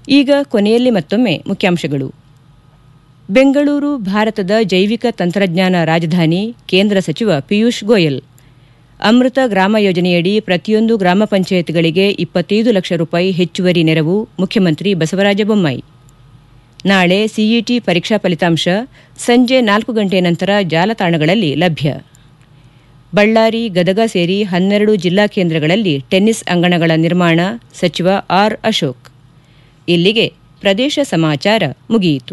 ಈಗ ಕೊನೆಯಲ್ಲಿ ಮತ್ತೊಮ್ಮೆ ಮುಖ್ಯಾಂಶಗಳು ಬೆಂಗಳೂರು ಭಾರತದ ಜೈವಿಕ ತಂತ್ರಜ್ಞಾನ ರಾಜಧಾನಿ ಕೇಂದ್ರ ಸಚಿವ ಪಿಯೂಷ್ ಗೋಯಲ್ ಅಮೃತ ಗ್ರಾಮ ಯೋಜನೆಯಡಿ ಪ್ರತಿಯೊಂದು ಗ್ರಾಮ ಪಂಚಾಯತ್ಗಳಿಗೆ ಇಪ್ಪತ್ತೈದು ಲಕ್ಷ ರೂಪಾಯಿ ಹೆಚ್ಚುವರಿ ನೆರವು ಮುಖ್ಯಮಂತ್ರಿ ಬಸವರಾಜ ಬೊಮ್ಮಾಯಿ ನಾಳೆ ಸಿಇಟಿ ಪರೀಕ್ಷಾ ಫಲಿತಾಂಶ ಸಂಜೆ ನಾಲ್ಕು ಗಂಟೆ ನಂತರ ಜಾಲತಾಣಗಳಲ್ಲಿ ಲಭ್ಯ ಬಳ್ಳಾರಿ ಗದಗ ಸೇರಿ ಹನ್ನೆರಡು ಜಿಲ್ಲಾ ಕೇಂದ್ರಗಳಲ್ಲಿ ಟೆನ್ನಿಸ್ ಅಂಗಣಗಳ ನಿರ್ಮಾಣ ಸಚಿವ ಆರ್ ಅಶೋಕ್ ಇಲ್ಲಿಗೆ ಪ್ರದೇಶ ಸಮಾಚಾರ ಮುಗಿಯಿತು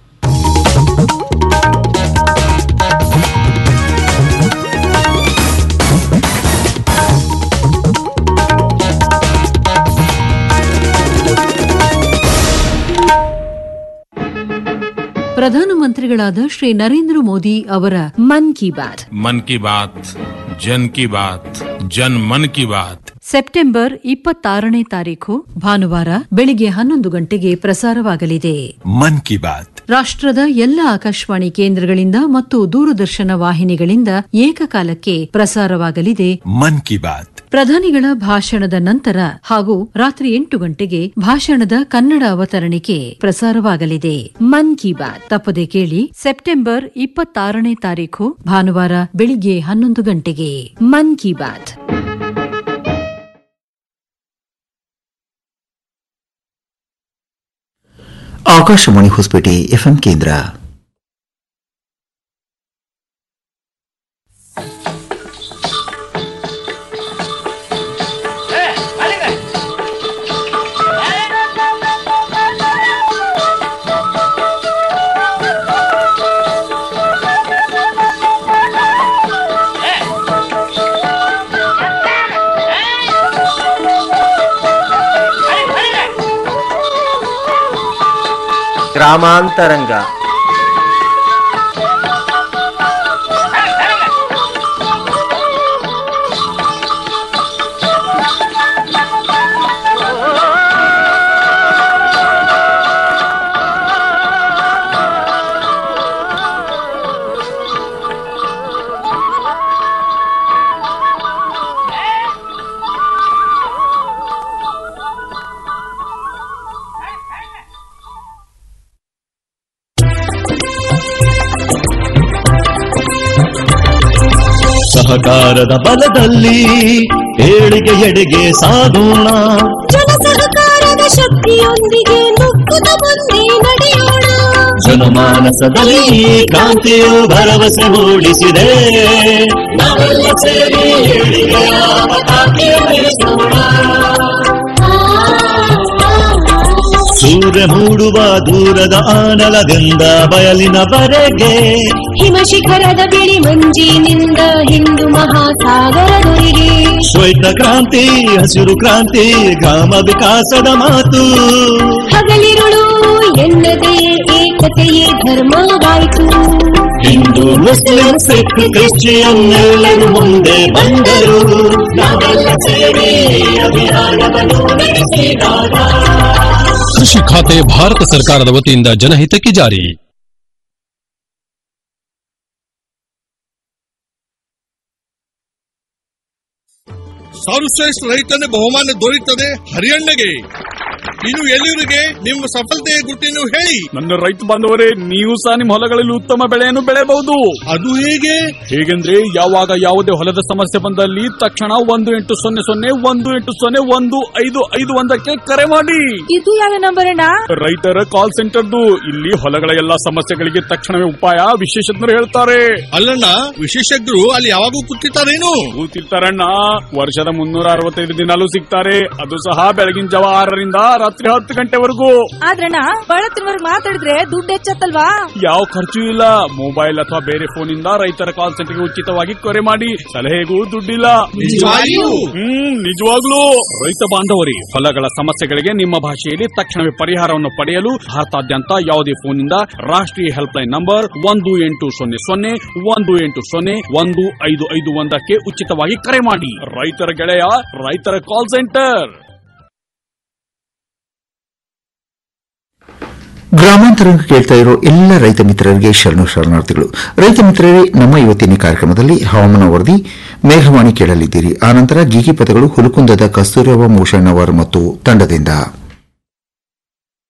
ಪ್ರಧಾನಮಂತ್ರಿಗಳಾದ ಶ್ರೀ ನರೇಂದ್ರ ಮೋದಿ ಅವರ ಮನ್ ಕಿ ಬಾತ್ मन की बात जन की बात जन मन की बात ಸೆಪ್ಟೆಂಬರ್ ಇಪ್ಪತ್ತಾರನೇ ತಾರೀಖು ಭಾನುವಾರ ಬೆಳಿಗ್ಗೆ ಹನ್ನೊಂದು ಗಂಟೆಗೆ ಪ್ರಸಾರವಾಗಲಿದೆ मन की बात ರಾಷ್ಟ್ರದ ಎಲ್ಲ ಆಕಾಶವಾಣಿ ಕೇಂದ್ರಗಳಿಂದ ಮತ್ತು ದೂರದರ್ಶನ ವಾಹಿನಿಗಳಿಂದ ಏಕಕಾಲಕ್ಕೆ ಪ್ರಸಾರವಾಗಲಿದೆ मन की बात ಪ್ರಧಾನಿಗಳ ಭಾಷಣದ ನಂತರ ಹಾಗೂ ರಾತ್ರಿ ಎಂಟು ಗಂಟೆಗೆ ಭಾಷಣದ ಕನ್ನಡ ಅವತರಣಿಕೆ ಪ್ರಸಾರವಾಗಲಿದೆ ಮನ್ ಕಿ ಬಾತ್ ತಪ್ಪದೆ ಕೇಳಿ ಸೆಪ್ಟೆಂಬರ್ ಇಪ್ಪತ್ತಾರನೇ ತಾರೀಖು ಭಾನುವಾರ ಬೆಳಿಗ್ಗೆ ಹನ್ನೊಂದು ಗಂಟೆಗೆ ಮನ್ ಕಿ ಬಾತ್ ಆಕಾಶವಾಣಿ ಹೊಸಪೇಟೆ ಎಫ್ಎಂ ಕೇಂದ್ರ ಗ್ರಾಮಾಂತರಂಗ ಸಹಕಾರದ ಬಲದಲ್ಲಿ ಏಳಿಗೆ ಎಡೆಗೆ ಸಾಗೋಣ ಜನ ಸಹಕಾರದ ಶಕ್ತಿಯೊಂದಿಗೆ ನುಗ್ಗುತ್ತ ಮುಂದೆ ನಡೆಯೋಣ ಜನಮಾನಸದಲ್ಲಿ ಕ್ರಾಂತಿಯು ಭರವಸೆ ಮೂಡಿಸಿದೆ ನಾವೆಲ್ಲ ಸೇರಿ ಏಳಿಗೆಯ ಪತಾಕೆ ಉಳಿಸೋಣ. ಸೂರ್ಯ ಮೂಡುವ ದೂರದ ಆನಲದಿಂದ ಬಯಲಿನವರೆಗೆ ಹಿಮ ಶಿಖರದ ಬಿಳಿ ಮಂಜಿನಿಂದ ಹಿಂದೂ ಮಹಾಸಾಗರದೊರೆಗೆ ಶ್ವೇತ ಕ್ರಾಂತಿ ಹಸಿರು ಕ್ರಾಂತಿ ಗ್ರಾಮ ವಿಕಾಸದ ಮಾತು ಹಗಲಿರುಳು ಎನ್ನದೆ ಏಕತೆಯೇ ಧರ್ಮವಾಯಿತು ಹಿಂದೂ ಮುಸ್ಲಿಂ ಸಿಖ್ ಕ್ರಿಶ್ಚಿಯನ್ ಎಲ್ಲರೂ ಮುಂದೆ ಬಂದರು ನಾವೆಲ್ಲ ಸೇರಿ ಅಭಿಯಾನವನ್ನು ನಡೆಸಿದಾಗ ಕೃಷಿ ಖಾತೆ ಭಾರತ ಸರ್ಕಾರದ ವತಿಯಿಂದ ಜನಹಿತಕ್ಕೆ ಜಾರಿ ಸರ್ವಶ್ರೇಷ್ಠ ರೈತನ ಬಹುಮಾನ ದೊರೆಯುತ್ತದೆ ಹರಿಯಣ್ಣಗೆ ಇನ್ನು ಎಲ್ಲಿವರಿಗೆ ನಿಮ್ಮ ಸಫಲತೆಯ ಗುಟ್ಟಿನ ಹೇಳಿ ನನ್ನ ರೈತ ಬಾಂಧವರೇ ನೀವು ಸಹ ನಿಮ್ಮ ಹೊಲಗಳಲ್ಲಿ ಉತ್ತಮ ಬೆಳೆಯನ್ನು ಬೆಳೆಯಬಹುದು ಅದು ಹೇಗೆ ಹೇಗೆಂದ್ರೆ ಯಾವಾಗ ಯಾವುದೇ ಹೊಲದ ಸಮಸ್ಯೆ ಬಂದಲ್ಲಿ ತಕ್ಷಣ ಒಂದು ಎಂಟು ಸೊನ್ನೆ ಸೊನ್ನೆ ಒಂದು ಎಂಟು ಸೊನ್ನೆ ಒಂದು ಐದು ಐದು ಒಂದಕ್ಕೆ ಕರೆ ಮಾಡಿ ಇದು ಯಾವ ನಂಬರ್ ಅಣ್ಣ ರೈತರ ಕಾಲ್ ಸೆಂಟರ್ದು ಇಲ್ಲಿ ಹೊಲಗಳ ಎಲ್ಲಾ ಸಮಸ್ಯೆಗಳಿಗೆ ತಕ್ಷಣವೇ ಉಪಾಯ ವಿಶೇಷಜ್ಞರು ಹೇಳ್ತಾರೆ ಅಲ್ಲಣ್ಣ ವಿಶೇಷಜ್ಞರು ಅಲ್ಲಿ ಯಾವಾಗೂ ಕೂತಿರ್ತಾರೇನು ಕೂತಿರ್ತಾರಣ್ಣ ವರ್ಷದ ಮುನ್ನೂರ ಅರವತ್ತೈದು ದಿನಾಲೂ ಸಿಗ್ತಾರೆ ಅದು ಸಹ ಬೆಳಗಿನ ಜಾವ ಆರರಿಂದ ರಾತ್ರಿ ಹತ್ತು ಗಂಟೆವರೆಗೂ ಆದ್ರಣ್ಣ ಬಳತ್ತಿನವರ್ಗ್ ಮಾತಾಡಿದ್ರೆ ದುಡ್ಡು ಹೆಚ್ಚತ್ತಲ್ವಾ ಯಾವ ಖರ್ಚು ಇಲ್ಲ ಮೊಬೈಲ್ ಅಥವಾ ಬೇರೆ ಫೋನ್ ಇಂದ ರೈತರ ಕಾಲ್ ಸೆಂಟರ್ಗೆ ಉಚಿತವಾಗಿ ಕರೆ ಮಾಡಿ ಸಲಹೆಗೂ ದುಡ್ಡಿಲ್ಲ ನಿಜವಾಗಿಯೂ? ಹ್ಮ್ ನಿಜವಾಗ್ಲೂ ರೈತ ಬಾಂಧವರಿ ಹೊಲಗಳ ಸಮಸ್ಯೆಗಳಿಗೆ ನಿಮ್ಮ ಭಾಷೆಯಲ್ಲಿ ತಕ್ಷಣವೇ ಪರಿಹಾರವನ್ನು ಪಡೆಯಲು ಭಾರತಾದ್ಯಂತ ಯಾವುದೇ ಫೋನ್ ಇಂದ ರಾಷ್ಟ್ರೀಯ ಹೆಲ್ಪ್ ಲೈನ್ ನಂಬರ್ ಒಂದು ಎಂಟು ಸೊನ್ನೆ ಸೊನ್ನೆ ಒಂದು ಎಂಟು ಸೊನ್ನೆ ಒಂದು ಐದು ಐದು ಒಂದಕ್ಕೆ ಉಚಿತವಾಗಿ ಕರೆ ಮಾಡಿ ರೈತರ ಗೆಳೆಯ ರೈತರ ಕಾಲ್ ಸೆಂಟರ್ ಗ್ರಾಮಾಂತರ ಕೇಳ್ತಾ ಇರೋ ಎಲ್ಲ ರೈತ ಮಿತ್ರರಿಗೆ ಶರಣು ಶರಣಾರ್ಥಿಗಳು ರೈತ ಮಿತ್ರರೇ ನಮ್ಮ ಇವತ್ತಿನ ಕಾರ್ಯಕ್ರಮದಲ್ಲಿ ಹವಾಮಾನ ವರದಿ ಮೇಘವಾಣಿ ಕೇಳಲಿದ್ದೀರಿ ಆನಂತರ ಗೀಗಿ ಪದಗಳು ಹುಲುಕುಂದದ ಕಸ್ತೂರವ ಮೂಷಣ್ಣವರ್ ಮತ್ತು ತಂಡದಿಂದ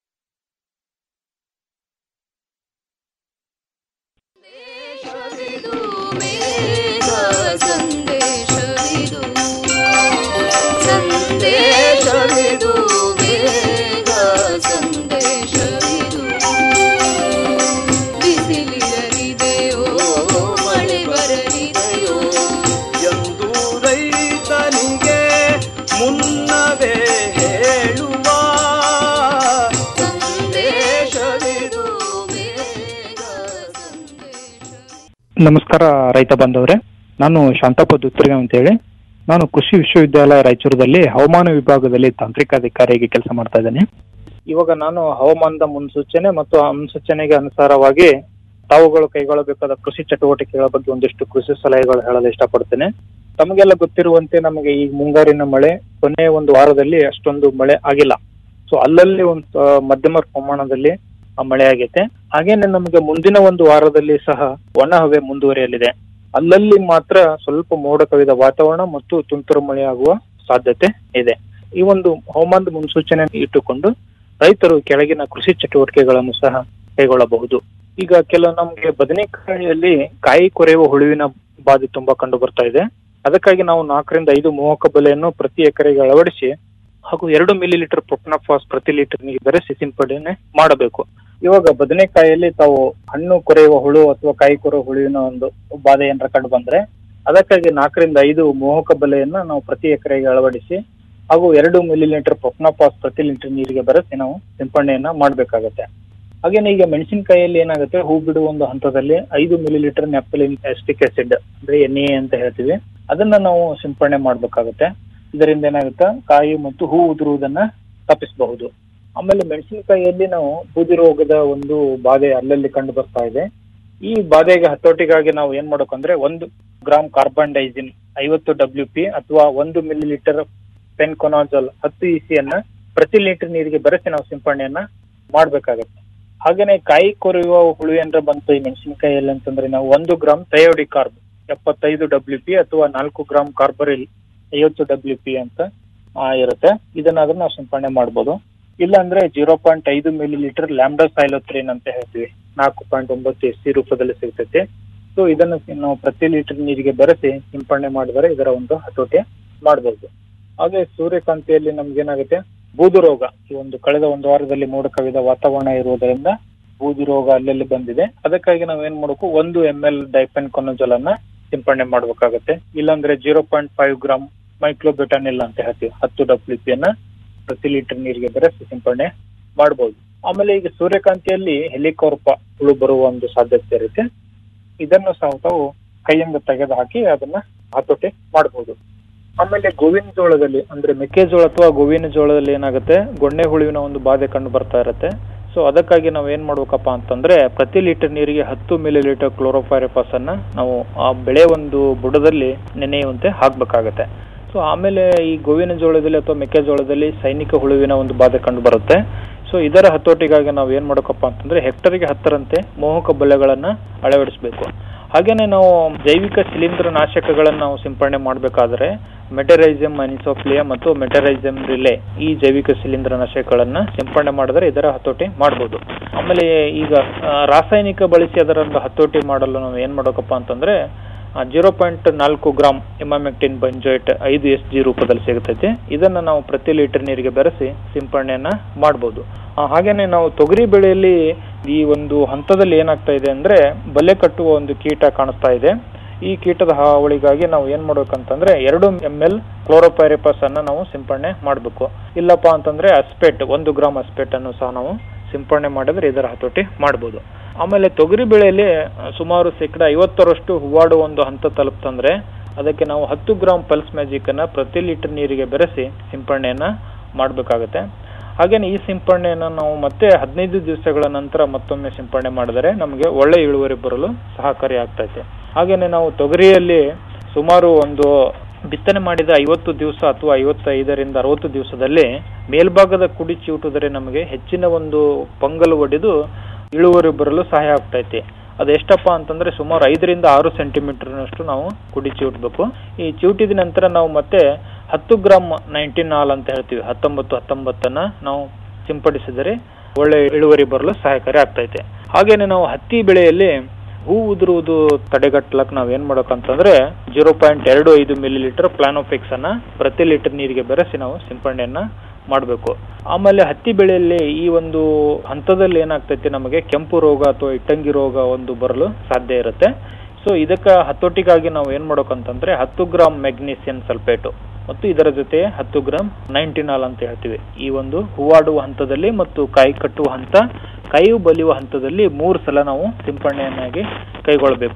ನಮಸ್ಕಾರ ರೈತ ಬಾಂಧವರೇ ನಾನು ಶಾಂತಪ್ಪ ದುತ್ತರ್ಗ ಅಂತೇಳಿ ನಾನು ಕೃಷಿ ವಿಶ್ವವಿದ್ಯಾಲಯ ರಾಯಚೂರದಲ್ಲಿ ಹವಾಮಾನ ವಿಭಾಗದಲ್ಲಿ ತಾಂತ್ರಿಕ ಅಧಿಕಾರಿಯಾಗಿ ಕೆಲಸ ಮಾಡ್ತಾ ಇದ್ದೇನೆ ಇವಾಗ ನಾನು ಹವಾಮಾನದ ಮುನ್ಸೂಚನೆ ಮತ್ತು ಆ ಮುನ್ಸೂಚನೆಗೆ ಅನುಸಾರವಾಗಿ ತಾವುಗಳು ಕೈಗೊಳ್ಳಬೇಕಾದ ಕೃಷಿ ಚಟುವಟಿಕೆಗಳ ಬಗ್ಗೆ ಒಂದಿಷ್ಟು ಕೃಷಿ ಸಲಹೆಗಳು ಹೇಳಲು ಇಷ್ಟಪಡ್ತೇನೆ ತಮಗೆಲ್ಲ ಗೊತ್ತಿರುವಂತೆ ನಮಗೆ ಈ ಮುಂಗಾರಿನ ಮಳೆ ಕೊನೆಯ ಒಂದು ವಾರದಲ್ಲಿ ಅಷ್ಟೊಂದು ಮಳೆ ಆಗಿಲ್ಲ ಸೊ ಅಲ್ಲಲ್ಲಿ ಒಂದು ಆ, ಮಧ್ಯಮ ಪ್ರಮಾಣದಲ್ಲಿ ಆ ಮಳೆ ಆಗೈತೆ ಹಾಗೇನೆ ನಮಗೆ ಮುಂದಿನ ಒಂದು ವಾರದಲ್ಲಿ ಸಹ ಒಣ ಹವೆ ಮುಂದುವರಿಯಲಿದೆ ಅಲ್ಲಲ್ಲಿ ಮಾತ್ರ ಸ್ವಲ್ಪ ಮೋಡ ಕವಿದ ವಾತಾವರಣ ಮತ್ತು ತುಂತುರು ಮಳೆ ಆಗುವ ಸಾಧ್ಯತೆ ಇದೆ ಈ ಒಂದು ಹವಾಮಾನದ ಮುನ್ಸೂಚನೆ ಇಟ್ಟುಕೊಂಡು ರೈತರು ಕೆಳಗಿನ ಕೃಷಿ ಚಟುವಟಿಕೆಗಳನ್ನು ಸಹ ಕೈಗೊಳ್ಳಬಹುದು ಈಗ ಕೆಲವು ನಮಗೆ ಬದನೆಕಾಯಿಯಲ್ಲಿ ಕಾಯಿ ಕೊರೆಯುವ ಹುಳುವಿನ ಬಾಧೆ ತುಂಬಾ ಕಂಡು ಬರ್ತಾ ಇದೆ ಅದಕ್ಕಾಗಿ ನಾವು ನಾಲ್ಕರಿಂದ ಐದು ಮೋಹಕ ಬಲೆಯನ್ನು ಪ್ರತಿ ಎಕರೆಗೆ ಅಳವಡಿಸಿ ಹಾಗೂ ಎರಡು ಮಿಲಿ ಲೀಟರ್ ಪ್ರೊಪನಫಾಸ್ ಪ್ರತಿ ಲೀಟರ್ ನೀರಿಗೆ ಬೆರೆಸಿ ಸಿಂಪಡಣೆ ಮಾಡಬೇಕು ಇವಾಗ ಬದನೆಕಾಯಿಯಲ್ಲಿ ತಾವು ಹಣ್ಣು ಕೊರೆಯುವ ಹುಳು ಅಥವಾ ಕಾಯಿ ಕೊರೆಯುವ ಹುಳುವಿನ ಒಂದು ಬಾಧೆ ಏನಾರ ಕಂಡು ಬಂದ್ರೆ ಅದಕ್ಕಾಗಿ ನಾಲ್ಕರಿಂದ ಐದು ಮೋಹಕ ಬಲೆಯನ್ನ ನಾವು ಪ್ರತಿ ಎಕರೆಗೆ ಅಳವಡಿಸಿ ಹಾಗೂ ಎರಡು ಮಿಲಿ ಲೀಟರ್ ಪ್ರೊಪನಫಾಸ್ ಪ್ರತಿ ಲೀಟರ್ ನೀರಿಗೆ ಬೆರೆಸಿ ನಾವು ಸಿಂಪಡಣೆಯನ್ನ ಮಾಡಬೇಕಾಗತ್ತೆ ಹಾಗೇನೆ ಈಗ ಮೆಣಸಿನಕಾಯಿಯಲ್ಲಿ ಏನಾಗುತ್ತೆ ಹೂ ಬಿಡುವ ಒಂದು ಹಂತದಲ್ಲಿ ಐದು millilitre naphthalene acetic acid ಅಂದ್ರೆ ಎನ್ ಎ ಅಂತ ಹೇಳ್ತೀವಿ ಅದನ್ನ ನಾವು ಸಿಂಪಡಣೆ ಮಾಡ್ಬೇಕಾಗತ್ತೆ ಇದರಿಂದ ಏನಾಗುತ್ತೆ ಕಾಯಿ ಮತ್ತು ಹೂ ಉದುರುವುದನ್ನ ತಪ್ಪಿಸಬಹುದು ಆಮೇಲೆ ಮೆಣಸಿನಕಾಯಿಯಲ್ಲಿ ನಾವು ಬೂದಿ ರೋಗದ ಒಂದು ಬಾಧೆ ಅಲ್ಲಲ್ಲಿ ಕಂಡು ಬರ್ತಾ ಇದೆ ಈ ಬಾಧೆಗೆ ಹತೋಟಿಗಾಗಿ ನಾವು ಏನ್ ಮಾಡ್ಬೇಕಂದ್ರೆ ಒಂದು ಗ್ರಾಮ್ ಕಾರ್ಬನ್ ಡೈಸಿನ್ ಐವತ್ತು ಡಬ್ಲ್ಯೂ ಪಿ ಅಥವಾ ಒಂದು ಮಿಲಿ ಲೀಟರ್ ಪೆನ್ಕೊನಾಜಲ್ ಹತ್ತು ಇಸಿ ಅನ್ನ ಪ್ರತಿ ಲೀಟರ್ ನೀರಿಗೆ ಬೆರೆಸಿ ನಾವು ಸಿಂಪಡಣೆಯನ್ನ ಮಾಡ್ಬೇಕಾಗತ್ತೆ ಹಾಗೇನೆ ಕಾಯಿ ಕೊರೆಯುವ ಹುಳು ಏನಾರ ಬಂತು ಈ ಮೆಣಸಿನಕಾಯಿಯಲ್ಲಿ ಅಂತಂದ್ರೆ ನಾವು ಒಂದು ಗ್ರಾಮ್ ಥಯೋಡಿ ಕಾರ್ಬ್ ಎಪ್ಪತ್ತೈದು ಡಬ್ಲ್ಯೂ ಪಿ ಅಥವಾ ನಾಲ್ಕು ಗ್ರಾಮ್ ಕಾರ್ಬರಿಲ್ ಐವತ್ತು ಡಬ್ಲ್ಯೂ ಪಿ ಅಂತ ಆ, ಇರುತ್ತೆ ಇದನ್ನಾದ್ರೂ ನಾವು ಸಿಂಪಡಣೆ ಮಾಡ್ಬೋದು ಇಲ್ಲ ಅಂದ್ರೆ ಜೀರೋ ಪಾಯಿಂಟ್ ಐದು ಮಿಲಿ ಲೀಟರ್ ಲ್ಯಾಂಬ್ಡಾ ಸೈಲೋತ್ರಿನ್ ಅಂತ ಹೇಳ್ತೀವಿ ನಾಲ್ಕು ಪಾಯಿಂಟ್ ಒಂಬತ್ತು ಎಸ್ ಸಿ ರೂಪದಲ್ಲಿ ಸಿಗ್ತೈತೆ ಸೊ ಇದನ್ನು ನಾವು ಪ್ರತಿ ಲೀಟರ್ ನೀರಿಗೆ ಬೆರೆಸಿ ಸಿಂಪಡಣೆ ಮಾಡಿದರೆ ಇದರ ಒಂದು ಹತೋಟಿ ಮಾಡಬಹುದು ಹಾಗೆ ಸೂರ್ಯಕಾಂತಿಯಲ್ಲಿ ನಮ್ಗೆ ಏನಾಗುತ್ತೆ ಬೂದು ರೋಗ ಈ ಒಂದು ಕಳೆದ ಒಂದು ವಾರದಲ್ಲಿ ಮೋಡ ಕವಿದ ವಾತಾವರಣ ಇರುವುದರಿಂದ ಬೂದು ರೋಗ ಅಲ್ಲಲ್ಲಿ ಬಂದಿದೆ ಅದಕ್ಕಾಗಿ ನಾವು ಏನ್ ಮಾಡಬೇಕು ಒಂದು ಎಂ ಎಲ್ ಡೈಪೆನ್ ಕೊನೋಜಲ್ ಅನ್ನ ಸಿಂಪಡಣೆ ಮಾಡ್ಬೇಕಾಗತ್ತೆ ಇಲ್ಲಾಂದ್ರೆ zero point five gram myclobutanil ಅಂತ ಹೇಳ್ತೀವಿ ಹತ್ತು ಡಬ್ಲ್ಯೂ ಪಿ ಅನ್ನ ಪ್ರತಿ ಲೀಟರ್ ನೀರಿಗೆ ಬೆರೆಸಿ ಸಿಂಪಡಣೆ ಮಾಡಬಹುದು ಆಮೇಲೆ ಈಗ ಸೂರ್ಯಕಾಂತಿಯಲ್ಲಿ ಹೆಲಿಕೋರ್ಪ ಹುಳು ಬರುವ ಒಂದು ಸಾಧ್ಯತೆ ಇರುತ್ತೆ ಇದನ್ನು ಸಹ ತಾವು ಕೈಯಿಂದ ತೆಗೆದು ಹಾಕಿ ಅದನ್ನ ಹತೋಟಿ ಮಾಡಬಹುದು ಆಮೇಲೆ ಗೋವಿನ ಜೋಳದಲ್ಲಿ ಅಂದ್ರೆ ಮೆಕ್ಕೆಜೋಳ ಅಥವಾ ಗೋವಿನ ಜೋಳದಲ್ಲಿ ಏನಾಗುತ್ತೆ ಗೊಣ್ಣೆ ಹುಳುವಿನ ಒಂದು ಬಾಧೆ ಕಂಡು ಬರ್ತಾ ಇರುತ್ತೆ ಸೊ ಅದಕ್ಕಾಗಿ ನಾವು ಏನ್ ಮಾಡ್ಬೇಕಪ್ಪ ಅಂತಂದ್ರೆ ಪ್ರತಿ ಲೀಟರ್ ನೀರಿಗೆ ಹತ್ತು ಮಿಲಿ ಲೀಟರ್ ಕ್ಲೋರೋಫೈರಿಫಾಸ್ ಅನ್ನ ನಾವು ಆ ಬೆಳೆ ಒಂದು ಬುಡದಲ್ಲಿ ನೆನೆಯುವಂತೆ ಹಾಕ್ಬೇಕಾಗತ್ತೆ ಸೊ ಆಮೇಲೆ ಈ ಗೋವಿನ ಜೋಳದಲ್ಲಿ ಅಥವಾ ಮೆಕ್ಕೆಜೋಳದಲ್ಲಿ ಸೈನಿಕ ಹುಳುವಿನ ಒಂದು ಬಾಧೆ ಕಂಡು ಬರುತ್ತೆ ಸೊ ಇದರ ಹತೋಟಿಗಾಗಿ ನಾವು ಏನ್ ಮಾಡಬೇಕಪ್ಪ ಅಂತಂದ್ರೆ ಹೆಕ್ಟರ್ಗೆ ಹತ್ತರಂತೆ ಮೋಹಕ ಬಲೆಗಳನ್ನ ಅಳವಡಿಸಬೇಕು ಹಾಗೇನೆ ನಾವು ಜೈವಿಕ ಶಿಲೀಂಧ್ರ ನಾಶಕಗಳನ್ನ ನಾವು ಸಿಂಪಡಣೆ ಮಾಡಬೇಕಾದ್ರೆ ಮೆಟರೈಸಮ್ ಅನಿಸೋಫ್ಲಿಯಾ ಮತ್ತು ಮೆಟರೈಸಮ್ ರಿಲೆ ಈ ಜೈವಿಕ ಶಿಲೀಂಧ್ರ ನಾಶಕಗಳನ್ನ ಸಿಂಪಡಣೆ ಮಾಡಿದ್ರೆ ಇದರ ಹತೋಟಿ ಮಾಡಬಹುದು ಆಮೇಲೆ ಈಗ ಆ, ರಾಸಾಯನಿಕ ಬಳಸಿ ಅದರ ಒಂದು ಹತೋಟಿ ಮಾಡಲು ನಾವು ಏನ್ ಮಾಡಬೇಕಪ್ಪ ಅಂತಂದ್ರೆ ಜೀರೋ ಪಾಯಿಂಟ್ ನಾಲ್ಕು ಗ್ರಾಮ್ ಇಮಾಮೆಕ್ಟಿನ್ ಬಂಜೋಯಿಟ್ ಐದು ಎಸ್ ಜಿ ರೂಪದಲ್ಲಿ ಸಿಗುತ್ತೈತೆ ಇದನ್ನ ನಾವು ಪ್ರತಿ ಲೀಟರ್ ನೀರಿಗೆ ಬೆರೆಸಿ ಸಿಂಪಡಣೆಯನ್ನ ಮಾಡಬಹುದು ಆ, ಹಾಗೇನೆ ನಾವು ತೊಗರಿ ಬೆಳೆಯಲ್ಲಿ ಈ ಒಂದು ಹಂತದಲ್ಲಿ ಏನಾಗ್ತಾ ಇದೆ ಅಂದ್ರೆ ಬಲೆ ಕಟ್ಟುವ ಒಂದು ಕೀಟ ಕಾಣಿಸ್ತಾ ಇದೆ ಈ ಕೀಟದ ಹಾವಳಿಗಾಗಿ ನಾವು ಏನ್ ಮಾಡ್ಬೇಕಂತಂದ್ರೆ ಎರಡು ಎಂ ಎಲ್ ಕ್ಲೋರೋಪೈರಿಪಸ್ ಅನ್ನ ನಾವು ಸಿಂಪಡಣೆ ಮಾಡಬೇಕು ಇಲ್ಲಪ್ಪ ಅಂತಂದ್ರೆ ಅಸ್ಪೆಟ್ ಒಂದು ಗ್ರಾಮ್ ಅಸ್ಪೆಟ್ ಅನ್ನು ಸಹ ನಾವು ಸಿಂಪಡಣೆ ಮಾಡಿದ್ರೆ ಇದರ ಹತೋಟಿ ಮಾಡಬಹುದು ಆಮೇಲೆ ತೊಗರಿ ಬೆಳೆಯಲ್ಲಿ ಆ, ಸುಮಾರು ಶೇಕಡ ಐವತ್ತರಷ್ಟು ಹೂವಾಡುವ ಒಂದು ಹಂತ ತಲುಪ್ತಂದ್ರೆ ಅದಕ್ಕೆ ನಾವು ಹತ್ತು ಗ್ರಾಮ್ ಪಲ್ಸ್ ಮ್ಯಾಜಿಕ್ ಅನ್ನ ಪ್ರತಿ ಲೀಟರ್ ನೀರಿಗೆ ಬೆರೆಸಿ ಸಿಂಪಡಣೆಯನ್ನ ಮಾಡಬೇಕಾಗತ್ತೆ ಹಾಗೇನೆ ಈ ಸಿಂಪಡಣೆಯನ್ನ ನಾವು ಮತ್ತೆ ಹದಿನೈದು ದಿವಸಗಳ ನಂತರ ಮತ್ತೊಮ್ಮೆ ಸಿಂಪಡಣೆ ಮಾಡಿದರೆ ನಮಗೆ ಒಳ್ಳೆ ಇಳುವರಿ ಬರಲು ಸಹಕಾರಿ ಆಗ್ತೈತೆ ಹಾಗೇನೆ ನಾವು ತೊಗರಿಯಲ್ಲಿ ಸುಮಾರು ಒಂದು ಬಿತ್ತನೆ ಮಾಡಿದ ಐವತ್ತು ದಿವಸ ಅಥವಾ ಐವತ್ತೈದರಿಂದ ಅರವತ್ತು ದಿವಸದಲ್ಲಿ ಮೇಲ್ಭಾಗದ ಕುಡಿ ಚಿವುಟಿದರೆ ನಮಗೆ ಹೆಚ್ಚಿನ ಒಂದು ಪಂಗಲ್ ಒಡೆದು ಇಳುವರಿ ಬರಲು ಸಹಾಯ ಆಗ್ತೈತಿ ಅದೆಷ್ಟಪ್ಪ ಅಂತಂದ್ರೆ ಸುಮಾರು ಐದರಿಂದ ಆರು ಸೆಂಟಿಮೀಟರ್ನಷ್ಟು ನಾವು ಕುಡಿ ಚಿವುಟ್ಬೇಕು ಈ ಚಿವುಟಿದ ನಂತರ ನಾವು ಮತ್ತೆ ಹತ್ತು ಗ್ರಾಮ್ ನೈನ್ಟೀನ್ ಹಾಲ್ ಅಂತ ಹೇಳ್ತೀವಿ ಹತ್ತೊಂಬತ್ತು ಹತ್ತೊಂಬತ್ತನ್ನ ನಾವು ಸಿಂಪಡಿಸಿದರೆ ಒಳ್ಳೆ ಇಳುವರಿ ಬರಲು ಸಹಾಯಕಾರಿ ಆಗ್ತೈತೆ ಹಾಗೇನೆ ನಾವು ಹತ್ತಿ ಬೆಳೆಯಲ್ಲಿ ಹೂ ಉದುರುವುದು ತಡೆಗಟ್ಟಲಕ್ ನಾವ್ ಏನ್ ಮಾಡ್ಬೇಕಂತಂದ್ರೆ ಜೀರೋ ಪಾಯಿಂಟ್ ಎರಡು ಐದು ಮಿಲಿ ಲೀಟರ್ ಪ್ಲಾನೋಫಿಕ್ಸ್ ಅನ್ನ ಪ್ರತಿ ಲೀಟರ್ ನೀರಿಗೆ ಬೆರೆಸಿ ನಾವು ಸಿಂಪಡಣೆಯನ್ನ ಮಾಡಬೇಕು ಆಮೇಲೆ ಹತ್ತಿ ಬೆಳೆಯಲ್ಲಿ ಈ ಒಂದು ಹಂತದಲ್ಲಿ ಏನಾಗ್ತೈತಿ ನಮಗೆ ಕೆಂಪು ರೋಗ ಅಥವಾ ಇಟ್ಟಂಗಿ ರೋಗ ಒಂದು ಬರಲು ಸಾಧ್ಯ ಇರುತ್ತೆ ಸೊ ಇದಕ್ಕ ಹತೋಟಿಗಾಗಿ ನಾವು ಏನ್ ಮಾಡ್ಬೇಕಂತಂದ್ರೆ ಹತ್ತು ಗ್ರಾಮ್ ಮೆಗ್ನೀಸಿಯಂ ಸಲ್ಫೇಟು ಮತ್ತು ಇದರ ಜೊತೆ ಹತ್ತು ಗ್ರಾಮ್ ನೈಂಟಿನಾಲ್ ಅಂತ ಹೇಳ್ತೀವಿ ಈ ಒಂದು ಹೂವಾಡುವ ಹಂತದಲ್ಲಿ ಮತ್ತು ಕಾಯಿ ಕಟ್ಟುವ ಹಂತ ಕಾಯಿ ಬಲಿಯುವ ಹಂತದಲ್ಲಿ ಮೂರು ಸಲ ನಾವು ಸಿಂಪಡಣೆಯನ್ನಾಗಿ ಕೈಗೊಳ್ಳಬೇಕು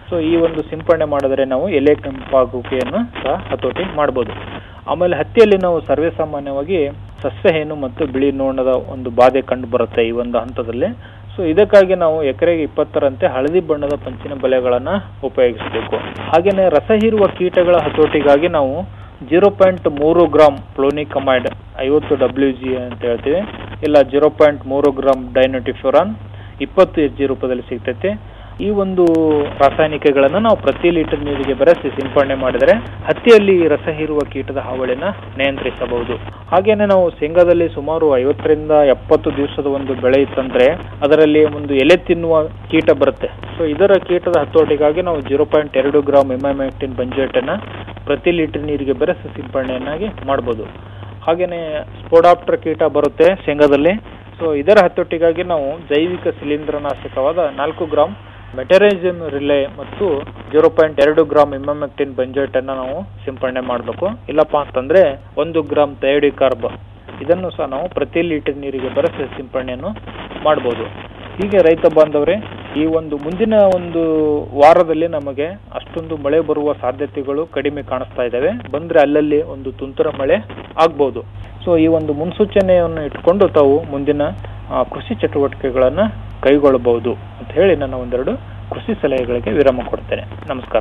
ಸೊ ಈ ಒಂದು ಸಿಂಪಡಣೆ ಮಾಡಿದ್ರೆ ನಾವು ಎಲೆ ಕೆಂಪಾಗುವಿಕೆಯನ್ನು ಸಹ ಹತೋಟಿ ಮಾಡ್ಬೋದು ಆಮೇಲೆ ಹತ್ತಿಯಲ್ಲಿ ನಾವು ಸರ್ವೇ ಸಾಮಾನ್ಯವಾಗಿ ಸಸ್ಯಹೇನು ಮತ್ತು ಬಿಳಿ ನೋಣದ ಒಂದು ಬಾಧೆ ಕಂಡು ಬರುತ್ತೆ ಈ ಒಂದು ಹಂತದಲ್ಲಿ ಸೊ ಇದಕ್ಕಾಗಿ ನಾವು ಎಕರೆಗೆ ಇಪ್ಪತ್ತರಂತೆ ಹಳದಿ ಬಣ್ಣದ ಪಂಚಿನ ಬಲೆಗಳನ್ನ ಉಪಯೋಗಿಸಬೇಕು ಹಾಗೇನೆ ರಸ ಹೀರುವ ಕೀಟಗಳ ಹತೋಟಿಗಾಗಿ ನಾವು ಜೀರೋ ಪಾಯಿಂಟ್ ಮೂರು ಗ್ರಾಮ್ ಪ್ಲೋನಿಕಮೈಡ್ ಐವತ್ತು ಡಬ್ಲ್ಯೂ ಜಿ ಅಂತ ಹೇಳ್ತೀವಿ ಇಲ್ಲ ಜೀರೋ ಪಾಯಿಂಟ್ ಮೂರು ಗ್ರಾಮ್ ಡೈನೋಟಿಫ್ಯೂರಾನ್ ಇಪ್ಪತ್ತು ಎಚ್ ಜಿ ರೂಪದಲ್ಲಿ ಸಿಗ್ತೈತೆ ಈ ಒಂದು ರಾಸಾಯನಿಕಗಳನ್ನು ನಾವು ಪ್ರತಿ ಲೀಟರ್ ನೀರಿಗೆ ಬೆರೆಸಿ ಸಿಂಪಡಣೆ ಮಾಡಿದರೆ ಹತ್ತಿಯಲ್ಲಿ ರಸ ಹೀರುವ ಕೀಟದ ಹಾವಳಿನ ನಿಯಂತ್ರಿಸಬಹುದು ಹಾಗೇನೆ ನಾವು ಶೇಂಗಾದಲ್ಲಿ ಸುಮಾರು ಐವತ್ತರಿಂದ ಎಪ್ಪತ್ತು ದಿವಸದ ಒಂದು ಬೆಳೆ ಇತ್ತಂದ್ರೆ ಅದರಲ್ಲಿ ಒಂದು ಎಲೆ ತಿನ್ನುವ ಕೀಟ ಬರುತ್ತೆ ಸೊ ಇದರ ಕೀಟದ ಹತೋಟಿಗಾಗಿ ನಾವು ಜೀರೋ ಪಾಯಿಂಟ್ ಎರಡು ಗ್ರಾಮ್ ಇಮ್ಯಾಮೆಕ್ಟಿನ್ ಬಂಜೇಟನ್ನ ಪ್ರತಿ ಲೀಟರ್ ನೀರಿಗೆ ಬೆರೆಸಿ ಸಿಂಪಡಣೆಯನ್ನಾಗಿ ಮಾಡ್ಬೋದು ಹಾಗೇನೆ ಸ್ಪೋಡಾಪ್ಟರ್ ಕೀಟ ಬರುತ್ತೆ ಶೇಂಗಾದಲ್ಲಿ ಸೊ ಇದರ ಹತೋಟಿಗಾಗಿ ನಾವು ಜೈವಿಕ ಶಿಲೀಂಧ್ರನಾಶಕವಾದ ನಾಲ್ಕು ಗ್ರಾಮ್ ಮೆಟರೈಸಮ್ ರಿಲೆ ಮತ್ತು ಜೀರೋ ಪಾಯಿಂಟ್ ಎರಡು ಗ್ರಾಮ್ ಇಮ್ಯಾಮೆಕ್ಟಿನ್ ಬಂಜೇಟ್ ಅನ್ನ ನಾವು ಸಿಂಪಡಣೆ ಮಾಡಬೇಕು ಇಲ್ಲಪ್ಪ ಅಂತಂದ್ರೆ ಒಂದು ಗ್ರಾಮ್ ಥೈಡಿ ಕಾರ್ಬ್ ಇದನ್ನು ಸಹ ನಾವು ಪ್ರತಿ ಲೀಟರ್ ನೀರಿಗೆ ಬೆರೆಸಿ ಸಿಂಪಡಣೆಯನ್ನು ಮಾಡಬಹುದು ಹೀಗೆ ರೈತ ಬಾಂಧವರೇ ಈ ಒಂದು ಮುಂದಿನ ಒಂದು ವಾರದಲ್ಲಿ ನಮಗೆ ಅಷ್ಟೊಂದು ಮಳೆ ಬರುವ ಸಾಧ್ಯತೆಗಳು ಕಡಿಮೆ ಕಾಣಿಸ್ತಾ ಇದ್ದಾವೆ ಬಂದ್ರೆ ಅಲ್ಲಲ್ಲಿ ಒಂದು ತುಂತುರ ಮಳೆ ಆಗ್ಬಹುದು ಸೊ ಈ ಒಂದು ಮುನ್ಸೂಚನೆಯನ್ನು ಇಟ್ಕೊಂಡು ತಾವು ಮುಂದಿನ ಆ, ಕೃಷಿ ಚಟುವಟಿಕೆಗಳನ್ನ ಕೈಗೊಳ್ಳಬಹುದು ಅಂತ ಹೇಳಿ ನನ್ನ ಒಂದೆರಡು ಕೃಷಿ ಸಲಹೆಗಳಿಗೆ ವಿರಾಮ ಕೊಡ್ತೇನೆ ನಮಸ್ಕಾರ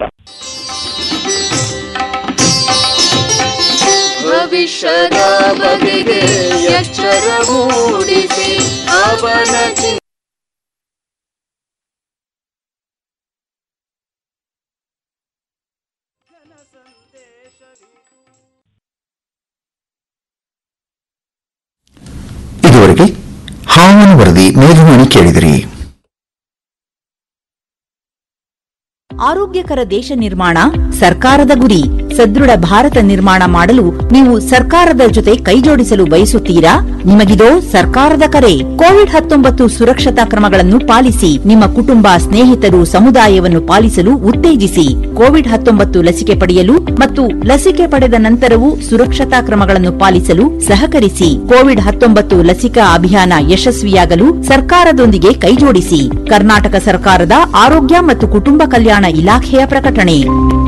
ಭವಿಷ್ಯದ ಬಗೆಗೆ ಎಚ್ಚರ ಮೂಡಿಸಿ ಅವನ ಚಿಂತೆ ಇದುವರೆಗೆ ಹವಾಮಾನ ವರದಿ ಮೇಘವಾಣಿ ಕೇಳಿದಿರಿ ಆರೋಗ್ಯಕರ ದೇಶ ನಿರ್ಮಾಣ ಸರ್ಕಾರದ ಗುರಿ ಸದೃಢ ಭಾರತ ನಿರ್ಮಾಣ ಮಾಡಲು ನೀವು ಸರ್ಕಾರದ ಜೊತೆ ಕೈಜೋಡಿಸಲು ಬಯಸುತ್ತೀರಾ ನಿಮಗಿದೋ ಸರ್ಕಾರದ ಕರೆ ಕೋವಿಡ್ ಹತ್ತೊಂಬತ್ತು ಸುರಕ್ಷತಾ ಕ್ರಮಗಳನ್ನು ಪಾಲಿಸಿ ನಿಮ್ಮ ಕುಟುಂಬ ಸ್ನೇಹಿತರು ಸಮುದಾಯವನ್ನು ಪಾಲಿಸಲು ಉತ್ತೇಜಿಸಿ ಕೋವಿಡ್ ಹತ್ತೊಂಬತ್ತು ಲಸಿಕೆ ಪಡೆಯಲು ಮತ್ತು ಲಸಿಕೆ ಪಡೆದ ನಂತರವೂ ಸುರಕ್ಷತಾ ಕ್ರಮಗಳನ್ನು ಪಾಲಿಸಲು ಸಹಕರಿಸಿ ಕೋವಿಡ್ ಹತ್ತೊಂಬತ್ತು ಲಸಿಕಾ ಅಭಿಯಾನ ಯಶಸ್ವಿಯಾಗಲು ಸರ್ಕಾರದೊಂದಿಗೆ ಕೈಜೋಡಿಸಿ ಕರ್ನಾಟಕ ಸರ್ಕಾರದ ಆರೋಗ್ಯ ಮತ್ತು ಕುಟುಂಬ ಕಲ್ಯಾಣ ಇಲಾಖೆಯ ಪ್ರಕಟಣೆ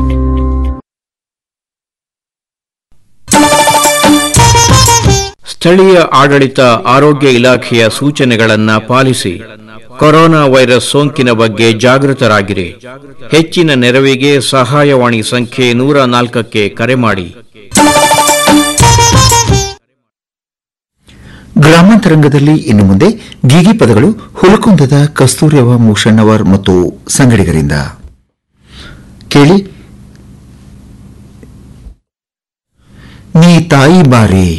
ಸ್ಥಳೀಯ ಆಡಳಿತ ಆರೋಗ್ಯ ಇಲಾಖೆಯ ಸೂಚನೆಗಳನ್ನು ಪಾಲಿಸಿ ಕೊರೋನಾ ವೈರಸ್ ಸೋಂಕಿನ ಬಗ್ಗೆ ಜಾಗೃತರಾಗಿರಿ ಹೆಚ್ಚಿನ ನೆರವಿಗೆ ಸಹಾಯವಾಣಿ ಸಂಖ್ಯೆ ನೂರ ನಾಲ್ಕಕ್ಕೆ ಕರೆ ಮಾಡಿ ಗ್ರಾಮಾಂತರಂಗದಲ್ಲಿ ಇನ್ನು ಮುಂದೆ ಗೀಗಿ ಪದಗಳು ಹುಲಕುಂದದ ಕಸ್ತೂರ್ಯವ ಮೂಷಣ್ಣವರ್ ಮತ್ತು ಸಂಗಡಿಗರಿಂದ ಕೇಳಿ ನೀ ತಾಯಿ ಬಾರಿ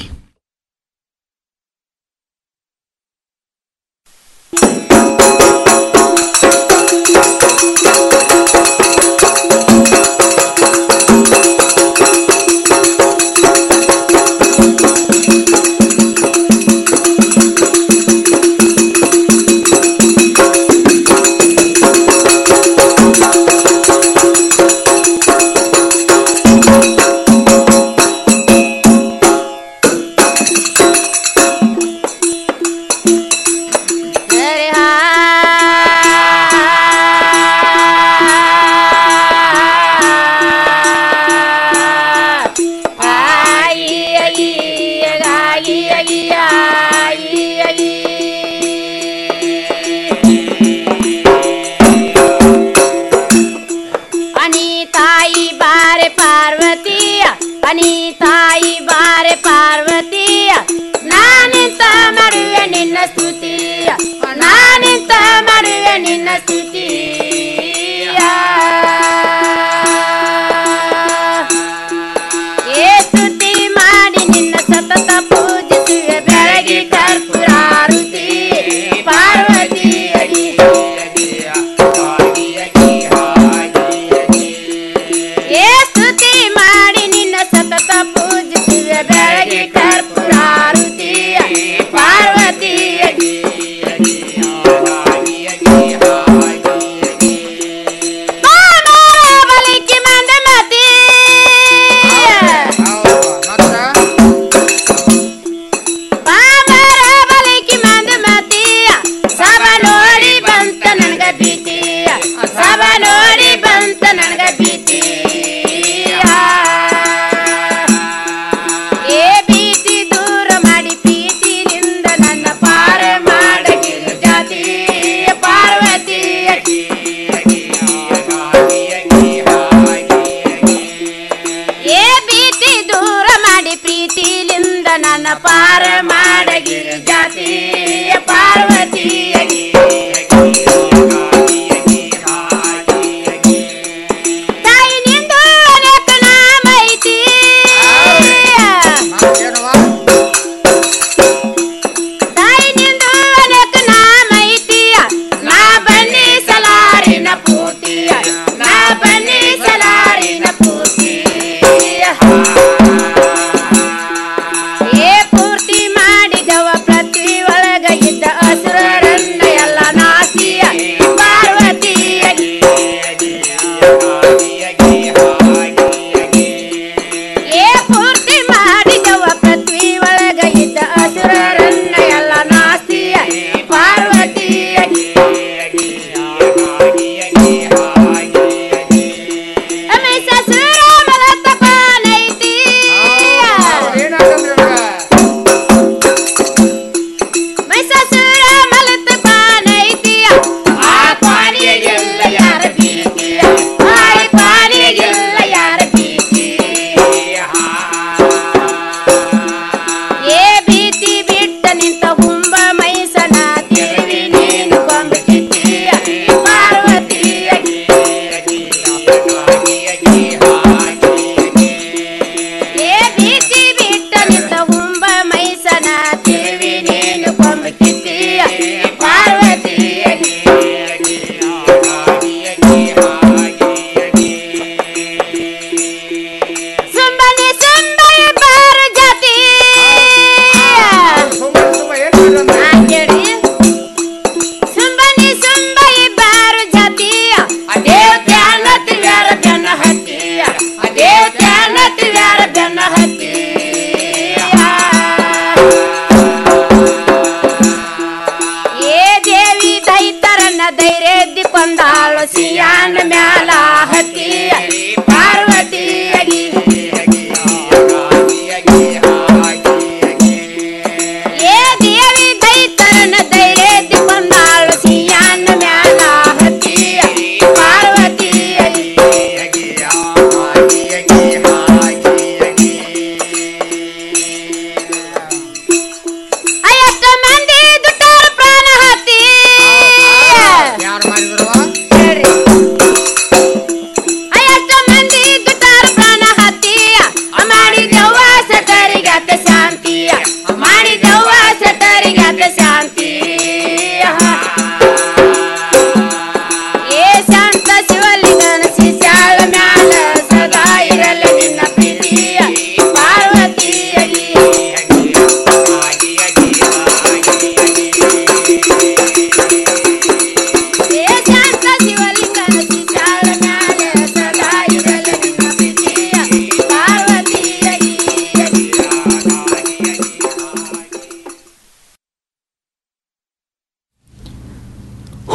ಅನಿತಾಯಿ ಬಾರೆ ಪಾರ್ವತಿಯ ಅನಿತಾಯಿ ಬಾರೆ ಪಾರ್ವತಿಯ ನಾನಿಂತ ಮಾಡುವೆ ನಿನ್ನ ಸ್ತುತಿಯ ನಾನಿಂತ ಮಾಡುವೆ ನಿನ್ನ ಸ್ತುತಿಯ ಏ ಸ್ತುತಿ ಮಾಡಿ ನಿನ್ನ ಸತತ ಪೂಜಿಸುವೆ ಬೆಳಗಿ ಕರ್ಪುರಾರುತಿ ಪಾರ್ವತಿಯಗಿ ಏ ಸ್ತುತಿ ಮಾಡಿ ನಿನ್ನ ಸತತ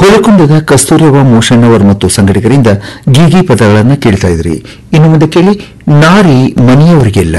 ಹುಲಕುಂದದ ಕಸ್ತೂರವ ಮೋಷಣ್ಣವರ್ ಮತ್ತು ಸಂಘಟಕರಿಂದ ಗೀಗಿ ಪದಗಳನ್ನು ಕೇಳ್ತಾ ಇದ್ರಿ ಇನ್ನು ಮುಂದೆ ಕೇಳಿ ನಾರಿ ಮನೆಯವರಿಗೆಲ್ಲ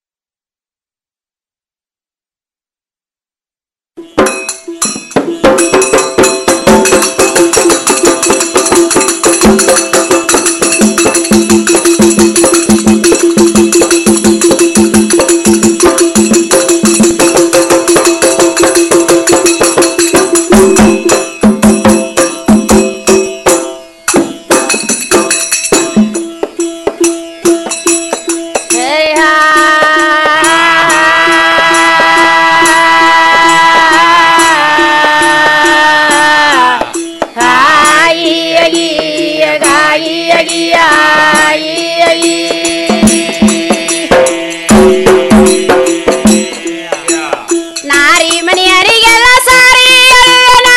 ನಾರಿ ಮನೆಯರಿಗೆಲ್ಲ ಸಾರಿ ಅಲ್ವೇನ?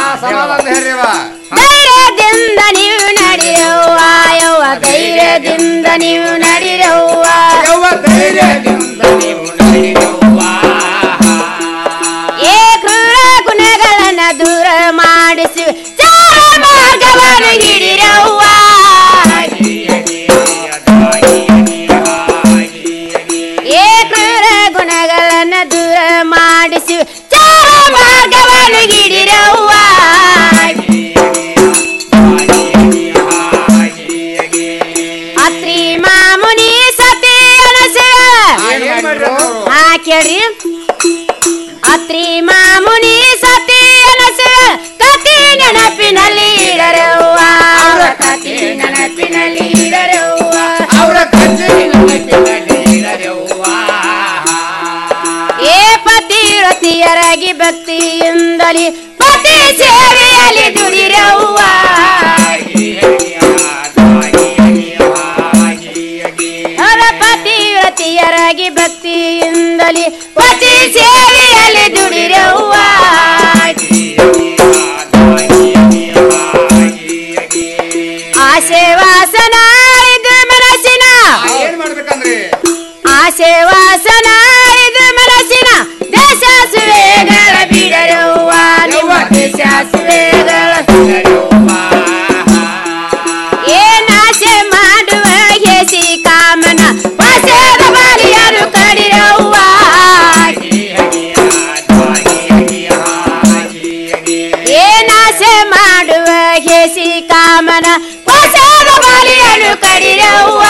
ಧೈರ್ಯದಿಂದ ನೀವು ನಡಿರವ್ವ ಯವ್ವ ಧೈರ್ಯದಿಂದ ನೀವು ನಡಿರವ್ವ ಏ ಕ್ರೂರ ಗುಣಗಳನ್ನ ದೂರ ಮಾಡಿಸಿ ಚಾರ ಮಾರ್ಗವನ್ನು ಹಿಡಿರವ್ವ ಏ ಕ್ರೂರ ಗುಣಗಳನ್ನ ದೂರ ಮಾಡಿಸಿ ಚಾರ ಮಾರ್ಗವನ್ನು ಹಿಡಿರವ್ವ ಅತ್ರಿ ಮಾಮುನಿ ಸತಿ ಅನಸ ಹಾ ಕೇಳ್ರಿ ಅತ್ರಿ ಮಾಮುನಿ ಸತಿ ಅನಸ ಕತಿ ನೆನಪಿನಲ್ಲಿ ಇಡರವ್ವ ಅವರ ಕತಿ ನೆನಪಿನಲ್ಲಿ ಇಡರವ್ವ ಅವರ ಕತಿ ನೆನಪಿನಲ್ಲಿ ಇಡರವ್ವ ಏ ಪತಿರತಿಯರಾಗಿ ಭಕ್ತಿಯಿಂದಲಿ ಪತಿ ಸೇವೆಯಲ್ಲಿ ದುಡಿರವ್ವ ಅವರ ಪತಿವ್ರತಿಯರಾಗಿ ಭಕ್ತಿಯಿಂದಲಿ ಪತಿ ಸೇವೆಯಲ್ಲಿ ದುಡಿರವ್ವ ಆಸೆ ವಾಸನ ಇದು ಮನಸ್ಸಿನ ಆಸೆ ವಾಸನ ಇದು ಮನಸ್ಸಿನ ದೇಶ ಸುವೇಗಳ ಬಿಡರವ್ವ ನಿಮ್ಮ ದೇಶ ಸುವೇಗಳ ಏನಾಸೆ ಮಾಡುವ ಹೇಸಿ ಕಾಮನ ವಾಸದ ಬಾಲಿಯರು ಕಡಿರವ್ವ ಏನಾಸೆ ಮಾಡುವ ಹೇಸಿ ಕಾಮನ ವಾಸದ ಬಾಲಿಯರು ಕಡಿರವ್ವ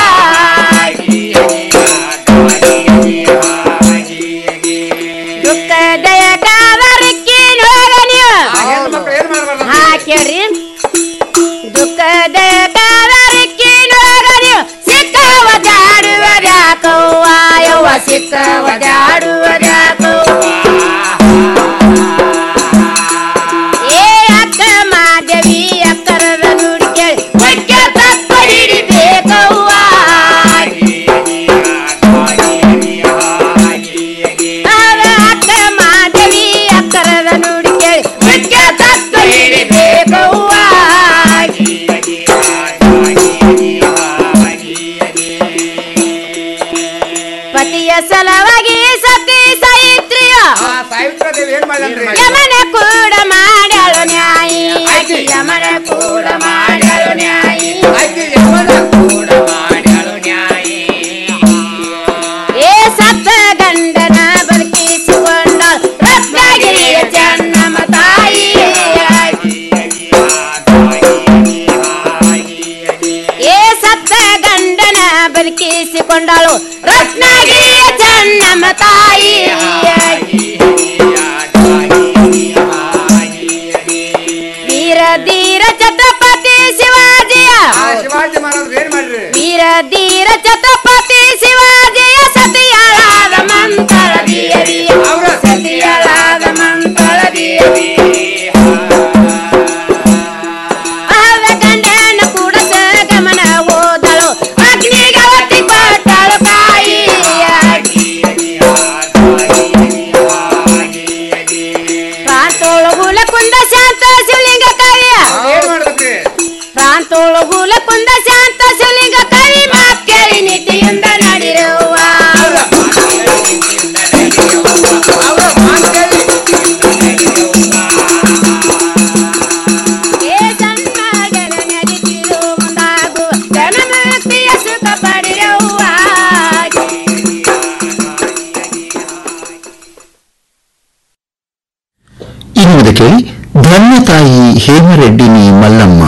ದುಃಖದಯ ಕಾವರಕ್ಕೆ ನೋಗ ನೀವು ಹಾ ಕೇಳ್ರಿ ದುಃಖದಯ ಕಾವರಕ್ಕೆ ನೋಗ ನೀವು ಸಿಕ್ಕವ ಜಾಡುವದ್ಯಾಕವ್ವ ಯವ್ವ ಸಿಕ್ಕವ ಜಾಡುವದ್ಯಾಕವ್ವ ಏ ಅಕ್ಕ ಮಾದೇವಿ ಅಕ್ಕರದ ನುಡಿ ಕೇಳಿ ಮುಖ್ಯ ತಪ್ಪ ಹಿಡಿಬೇಕವ್ವ ಆಗ ಅಕ್ಕ ಮಾದೇವಿ ಅಕ್ಕರದ ನುಡಿ ಕೇಳಿ ಮುಖ್ಯ ತಪ್ಪ ಹಿಡಿಬೇಕವ್ವ ಪತಿಯ ಸಲವಾಗಿ ಸತಿ ಸಾಯಿತ್ರಿಯ ಯಮನ ಕೂಡ ಮಾಡ್ಯಾಳು ನ್ಯಾಯಿ ಆಕಿ ಯಮನ ಕೂಡ ಮಾಡ್ಯಾಳು ನ್ಯಾಯಿ ಏ ಸತ್ತ ಗಂಡನ ಬದುಕಿಸಿಕೊಂಡ ರತ್ನಗಿರಿಯ ಚೆನ್ನಮ್ಮ ತಾಯಿ ಏ ಸತ್ತ ಗಂಡನ ಬದುಕಿಸಿಕೊಂಡಳು ರತ್ನಗಿರಿಯ ಚೆನ್ನಮ್ಮ ತಾಯಿ ವೀರ ಧೀರ ಛತ್ರಪತಿ ಶಿವಾಜಿಯ ವೀರ ಧೀರ ಛತ್ರಪತಿ ಶಿವಾಜಿಯ ಸತಿಯಳಾದ ಮಂಗಳ ದೇವಿಯ ಸತಿಯಳಾದ ಮಂಗಳ ದೇವಿ ಅಹದ ಗಂಡನ ಕೂಡ ಗಮನ ಓದಳು ಅಗ್ನಿಗೆ ಒತ್ತಿ ಕೊಟ್ಟಳು ಕಾಯಿ ಪ್ರಾಂತೋಳು ಹುಲ ಕುಂದ ಶಾಂತ ಶಿವಲಿಂಗ ಕವಿಯ ಪ್ರಾಂತೋಳು ಹುಲ ಕುಂದ ಶಾಂತ ಶಿವಲಿಂಗ ಕವಿ ಮಾತ್ ಕೇಳಿ ನೀತಿಯಿಂದ ನಡಿರುವ ಮುಂದೆ ಕೇಳಿ ಧನ್ಯತಾಯಿ ಹೇಮರೆಡ್ಡಿನಿ ಮಲ್ಲಮ್ಮ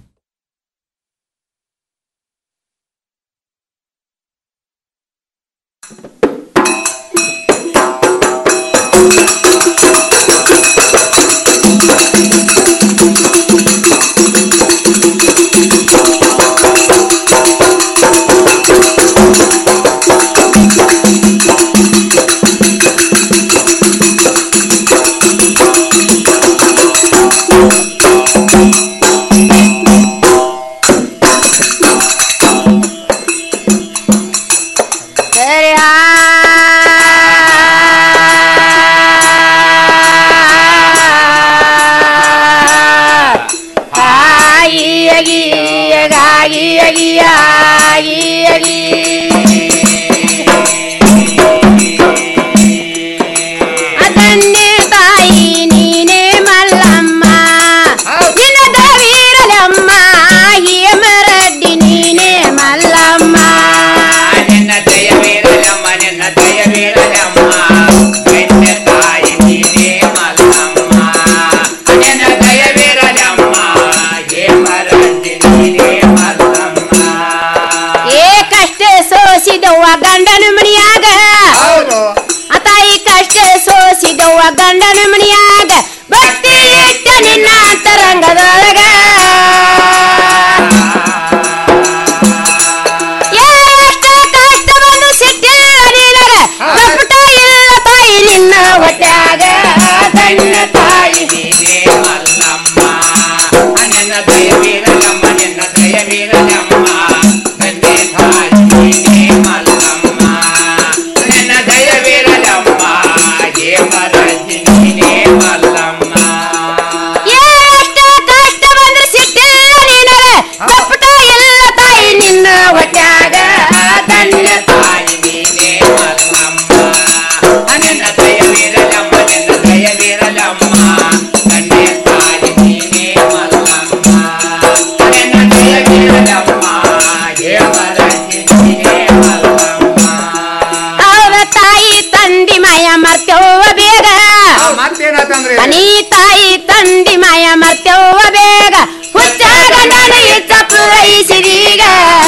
ಅದನ್ನೇ ತಾಯಿ ನೀನೇ ಮಲ್ಲಮ್ಮ ನಿನ್ನದ ವೀರಲಮ್ಮ ಹೇಮರಡ್ಡಿ ನೀನೇ ಮಲ್ಲಮ್ಮ ನಿನ್ನ ದಯ ವೀರಲಮ್ಮ ನಿನ್ನ ದಯ ವೀರಲಮ್ಮ ಬೆನ್ನ ತಾಯಿ ನೀನೇ ಮಲ್ಲಮ್ಮ ನಿನ್ನ ದಯ ವೀರಲಮ್ಮ ಹೇಮರಂತಿ ನೀನೇ ಮಲ್ಲಮ್ಮ ಏ ಕಷ್ಟ ಸೋಸಿದವ್ವ ಗಂಡನ ಮನಿಯಾಗ ಆ ತಾಯಿ ಕಷ್ಟ ಸೋಸಿದವ್ವ ಗಂಡನ ಮನಿಯಾಗ ಭಕ್ತಿ ಇಟ್ಟ ನಿನ್ನ ಅಂತರಂಗದೊಳಗ ಎಷ್ಟ ಕಷ್ಟ ಬಂದು ಸಿಟ್ಟಿಲ್ಲ ನಿನಗ ಕಪಟ ಇಲ್ಲ ತಾಯಿ ನಿನ್ನ ಹೊಟ್ಯಾಗ ನಿನ್ನ ತಾಯಿ ನೀನೇ ಮಲ್ಲಮ್ಮ ನಿನ್ನ ದಯ ವೀರಲಮ್ಮ ನಿನ್ನ ದಯ ವೀರಲಮ್ಮ ತಂದೆ ತಾಯಿ ನೀನೇ ಮಲ್ಲಮ್ಮ ನಿನ್ನ ದಯ ವೀರಲಮ್ಮ ಹೇಮರಂತಿ ನೀನೇ ಮಲ್ಲಮ್ಮ ಎಷ್ಟ ಕಷ್ಟ ಬಂದ್ರೆ ಸಿಟ್ಟಿಲ್ಲ ನಿನಗ ಕಪಟ ಇಲ್ಲ ತಾಯಿ ನಿನ್ನ ಹೊಟ್ಯಾಗ ನಿನ್ನ ತಾಯಿ ನೀನೇ ಮಲ್ಲಮ್ಮ ನಿನ್ನ ದಯ ವೀರಲಮ್ಮ ನಿನ್ನ ದಯ ವೀರಲಮ್ಮ ತಂದೆ ತಾಯಿ ನೀನೇ ಮಲ್ಲಮ್ಮ ನಿನ್ನ ದಯ ವೀರಲಮ್ಮ ಹೇಮರಂತಿ ನೀನೇ ಮಲ್ಲಮ್ಮ ಅವರ ತಾಯಿ ತಂದಿ ಮಾಯ ಮರ್ತವ್ವ ಬೇಗ ಮತ್ತೇನಾತಂದ್ರೆ ನೀ ತಾಯಿ ತಂದಿ ಮಾಯ ಮರ್ತವ್ವ ಬೇಗ ಹುಚ್ಚ ಗಂಡನ ಇದ್ದ ಪೂರೈಸಿದೀಗ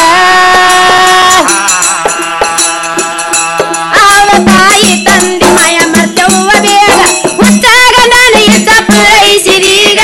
ಅವರ ತಾಯಿ ತಂದಿ ಮಾಯ ಮರ್ತವ್ವ ಬೇಗ ಹುಚ್ಚ ಗಂಡನ ಇದ್ದ ಪೂರೈಸಿದೀಗ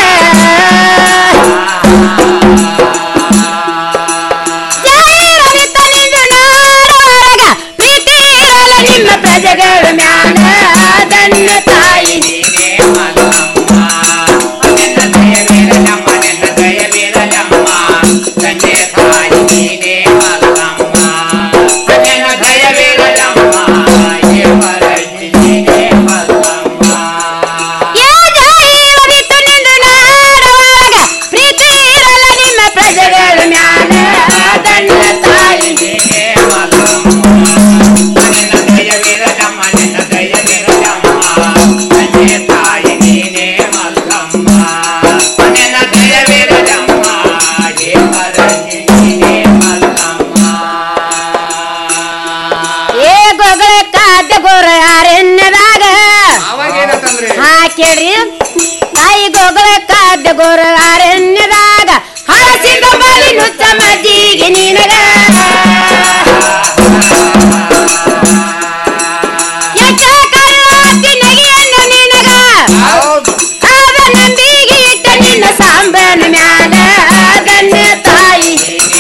ಜಾಹೀರಾತ ನಿಂದು ನಾಡೊಳಗ ಪ್ರೀತಿ ಇರಲ್ಲ ನಿಮ್ಮ ಪ್ರಜೆಗಳ ಮ್ಯಾಲ ದನ್ನ ತಾಯಿ ನೀನೇ ಮಲ್ಲಮ್ಮ ನಿನ್ನ ದಯ ವೀರಲಮ್ಮ ನಿನ್ನ ದಯ ವೀರಲಮ್ಮ ತಂದೆ ತಾಯಿ ನೀನೇ ಮಲ್ಲಮ್ಮ ನಿನ್ನ ದಯ ವೀರಲಮ್ಮ ಹೇಮರಂತಿ ನೀನೇ ಮಲ್ಲಮ್ಮ ಏ ಜಾಹೀರಾತ ನಿಂದು ನಾಡೊಳಗ ಪ್ರೀತಿ ಇರಲ್ಲ ನಿಮ್ಮ ಪ್ರಜೆಗಳ ಮ್ಯಾಲ ದನ್ನ ತಾಯಿ ನೀನೇ ಮಲ್ಲಮ್ಮ ನಿನ್ನ ದಯ ವೀರಲಮ್ಮ ನಿನ್ನ ದಯ ವೀರಲಮ್ಮ ತಂದೆ ತಾಯಿ ನೀನೇ ಮಲ್ಲಮ್ಮ ನಿನ್ನ ದಯ ವೀರಲಮ್ಮ ಹೇಮರಂತಿ ನೀನೇ ಮಲ್ಲಮ್ಮ ಏ ಗೊಗಳ ಕಾದ ಗೊರ ಅರಣ್ಯದಾಗ ಹಾ ಕೇಳ್ರಿ ತಾಯಿ ಗೊಗಳ ಕಾದ ಗೊರ ಅರಣ್ಯದಾಗ ಹಳಸಿದ ಬಲಿ ನುಚ್ಚ ಮಜ್ಜಿಗೆ ನಿನಗ ಎಕ್ಕ ಕರುವಾತಿ ನಗೆಯನ್ನು ನಿನಗ ಆದ ನಂಬಿಗೆ ಇಟ್ಟ ನಿನ್ನ ಸಾಂಬನ ಮ್ಯಾಲ ಅದನ್ನ ತಾಯಿ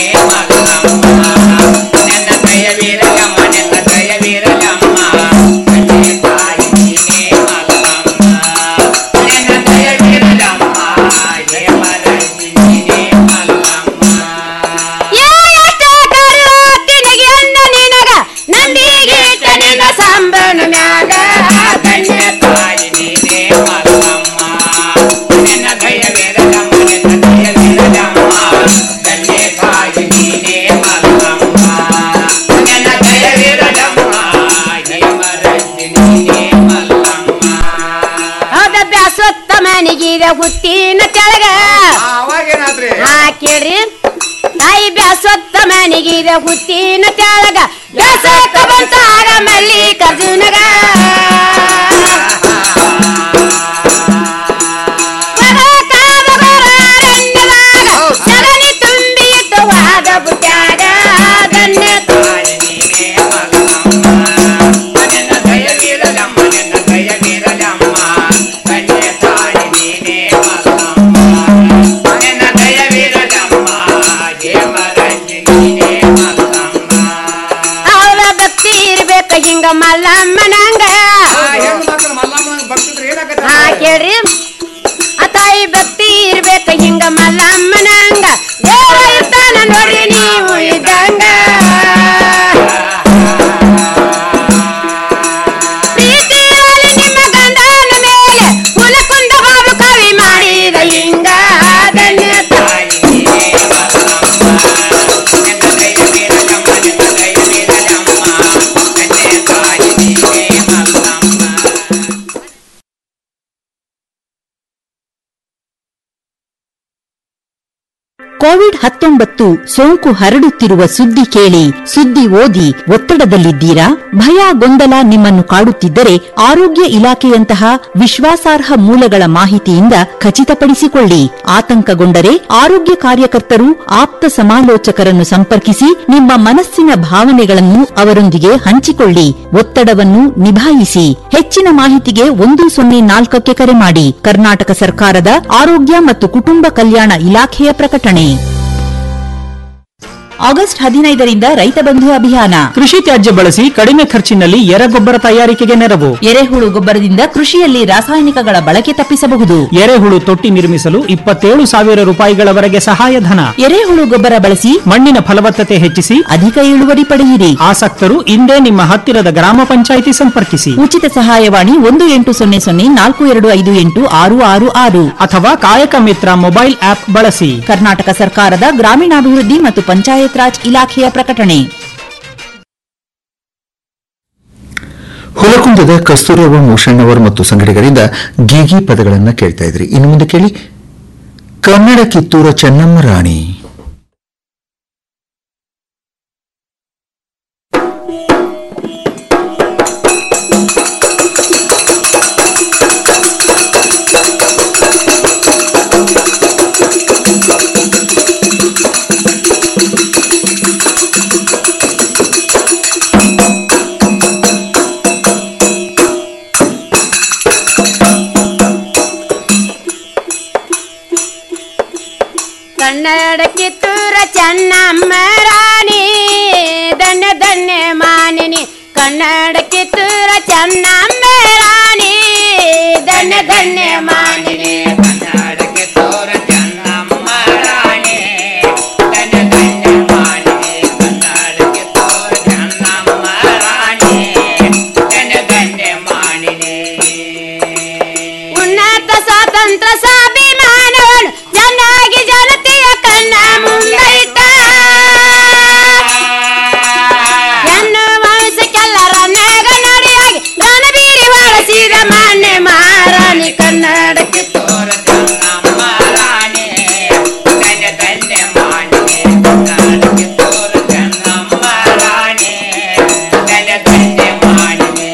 ನಿನ್ನ ದಯ ವೀರಲಮ್ಮ ನಿನ್ನ ದಯ ವೀರಲಮ್ಮ ತಂದೆ ತಾಯಿ ನೀನೇ ಮಲ್ಲಮ್ಮ ನಿನ್ನ ದಯ ವೀರಲಮ್ಮ ಹೇಮರಂತಿ ನೀನೇ ಮಲ್ಲಮ್ಮ ಏ ಎಷ್ಟ ಕರುವಾತಿ ನಗೆಯನ್ನ ನಿನಗ ನಂಬಿಗೆ ಇಟ್ಟ ನಿನ್ನ ಸಾಂಬನ ಮ್ಯಾಲ ತಂದೆ ತಾಯಿ ನೀನೇ ಮಲ್ಲಮ್ಮ ನಿನ್ನ ದಯ ವೀರಲಮ್ಮ ನಿನ್ನ ದಯ ವೀರಲಮ್ಮ ತಂದೆ ತಾಯಿ ನೀನೇ ಮಲ್ಲಮ್ಮ ನಿನ್ನ ದಯ ವೀರಲಮ್ಮ ಹೇಮರಂತಿ ನೀನೇ ಮಲ್ಲಮ್ಮ ಹೌದ ಬ್ಯಾಸೊತ್ತ ಮನೆಗಿದ ಹುಟ್ಟಿನ ಕೆಳಗ ಹಾ ಕೇಳ್ರಿ ತಾಯಿ ಬ್ಯಾಸೊತ್ತ ಮನೆಗಿದ ಹುಟ್ಟಿನ ಕೆಳಗ ಬ್ಯಾಸಕ್ಕ ಬಂತಾಗ ಮಲ್ಲಿಕಾರ್ಜುನಗ ದೈ ಭಕ್ತಿ ಇರ್ಬೇಕ ಹಿಂಗ ಮಲ್ಲಮ್ಮನಂಗ ದೇವ ಇರ್ತಾನ ನೋಡ್ರಿ ನೀವು ಇದ್ದಂಗ ಪ್ರೀತಿಯಲ್ಲಿ ನಿಮ್ಮ ಗಂಡನ ಮೇಲೆ ಹುಲಕುಂದ ಬಾಬು ಕವಿ ಮಾಡಿದ ಹಿಂಗ ಧನ್ಯ ತಾಯಿ ಕೋವಿಡ್ ಹತ್ತೊಂಬತ್ತು ಸೋಂಕು ಹರಡುತ್ತಿರುವ ಸುದ್ದಿ ಕೇಳಿ ಸುದ್ದಿ ಓದಿ ಒತ್ತಡದಲ್ಲಿದ್ದೀರಾ ಭಯ ಗೊಂದಲ ನಿಮ್ಮನ್ನು ಕಾಡುತ್ತಿದ್ದರೆ ಆರೋಗ್ಯ ಇಲಾಖೆಯಂತಹ ವಿಶ್ವಾಸಾರ್ಹ ಮೂಲಗಳ ಮಾಹಿತಿಯಿಂದ ಖಚಿತಪಡಿಸಿಕೊಳ್ಳಿ ಆತಂಕಗೊಂಡರೆ ಆರೋಗ್ಯ ಕಾರ್ಯಕರ್ತರು ಆಪ್ತ ಸಮಾಲೋಚಕರನ್ನು ಸಂಪರ್ಕಿಸಿ ನಿಮ್ಮ ಮನಸ್ಸಿನ ಭಾವನೆಗಳನ್ನು ಅವರೊಂದಿಗೆ ಹಂಚಿಕೊಳ್ಳಿ ಒತ್ತಡವನ್ನು ನಿಭಾಯಿಸಿ ಹೆಚ್ಚಿನ ಮಾಹಿತಿಗೆ ಒಂದು ಸೊನ್ನೆ ನಾಲ್ಕಕ್ಕೆ ಕರೆ ಮಾಡಿ ಕರ್ನಾಟಕ ಸರ್ಕಾರದ ಆರೋಗ್ಯ ಮತ್ತು ಕುಟುಂಬ ಕಲ್ಯಾಣ ಇಲಾಖೆಯ ಪ್ರಕಟಣೆ ಆಗಸ್ಟ್ ಹದಿನೈದರಿಂದ ರೈತ ಬಂಧು ಅಭಿಯಾನ ಕೃಷಿ ತ್ಯಾಜ್ಯ ಬಳಸಿ ಕಡಿಮೆ ಖರ್ಚಿನಲ್ಲಿ ಎರೆಗೊಬ್ಬರ ತಯಾರಿಕೆಗೆ ನೆರವು ಎರೆಹುಳು ಗೊಬ್ಬರದಿಂದ ಕೃಷಿಯಲ್ಲಿ ರಾಸಾಯನಿಕಗಳ ಬಳಕೆ ತಪ್ಪಿಸಬಹುದು ಎರೆಹುಳು ತೊಟ್ಟಿ ನಿರ್ಮಿಸಲು ಇಪ್ಪತ್ತೇಳು ಸಾವಿರ ರೂಪಾಯಿಗಳವರೆಗೆ ಸಹಾಯಧನ ಎರೆಹುಳು ಗೊಬ್ಬರ ಬಳಸಿ ಮಣ್ಣಿನ ಫಲವತ್ತತೆ ಹೆಚ್ಚಿಸಿ ಅಧಿಕ ಇಳುವರಿ ಪಡೆಯಿರಿ ಆಸಕ್ತರು ಇಂದೇ ನಿಮ್ಮ ಹತ್ತಿರದ ಗ್ರಾಮ ಪಂಚಾಯಿತಿ ಸಂಪರ್ಕಿಸಿ ಉಚಿತ ಸಹಾಯವಾಣಿ ಒಂದು ಎಂಟು ಸೊನ್ನೆ ಸೊನ್ನೆ ನಾಲ್ಕು ಎರಡು ಐದು ಎಂಟು ಆರು ಆರು ಆರು ಅಥವಾ ಕಾಯಕ ಮಿತ್ರ ಮೊಬೈಲ್ ಆಪ್ ಬಳಸಿ ಕರ್ನಾಟಕ ಸರ್ಕಾರದ ಗ್ರಾಮೀಣಾಭಿವೃದ್ಧಿ ಮತ್ತು ಪಂಚಾಯತ್ ರಾಜ್ ಇಲಾಖೆಯ ಪ್ರಕಟಣೆ ಹುಲಕುಂದದ ಕಸ್ತೂರವ ಮೂಷಣ್ಣವರ್ ಮತ್ತು ಸಂಗಡಿಗರಿಂದ ಗೀಗಿ ಪದಗಳನ್ನ ಕೇಳ್ತಾ ಇದ್ರಿ ಇನ್ನು ಮುಂದೆ ಕೇಳಿ ಕನ್ನಡ ಕಿತ್ತೂರ ಚೆನ್ನಮ್ಮ ರಾಣಿ ಕನ್ನಡ ಕಿತ್ತೂರ ಚೆನ್ನಮ್ಮ ರಾಣಿ ಧನ್ಯ ಧನ್ಯ ಮಾನಿನಿ ಕನ್ನಡ ಕಿತ್ತೂರ ಚೆನ್ನಮ್ಮ ರಾಣಿ ಧನ್ಯ ಧನ್ಯ ಮಾನಿನಿ ಕನ್ನಡಕ್ಕೆ ತೋರ ಚೆನ್ನಮ್ಮ ರಾಣಿ ಧನ್ಯ ಧನ್ಯ ಮಾಣಿನಿ ಕನ್ನಡಕ್ಕೆ ತೋರ ಚೆನ್ನಮ್ಮ ರಾಣಿ ಧನ್ಯ ಧನ್ಯ ಮಾಣಿನಿ ಉನ್ನತ ಸ್ವಾತಂತ್ರ್ಯ ಸ್ವಾಭಿಮಾನವನ್ನು ಚೆನ್ನಾಗಿ ಜನತೆಯ ಕಣ್ಣ ಮುಂದೈತ ಹೆಣ್ಣು ವಂಶಕ್ಕೆಲ್ಲರ ನೇಗ ನಡಿಯಾಗಿ ರಣಬೀರಿ ಬಳಸಿದ ಮಾನ್ಯ ಮಹಾರಾಣಿ ಕನ್ನಡಕ್ಕೆ ತೋರ ಚೆನ್ನಮ್ಮ ರಾಣಿ ಧನ್ಯ ಧನ್ಯ ಮಾಣಿನಿ ಕನ್ನಡಕ್ಕೆ ತೋರ ಚೆನ್ನಮ್ಮ ರಾಣಿ ಧನ್ಯ ಧನ್ಯ ಮಾಣಿನಿ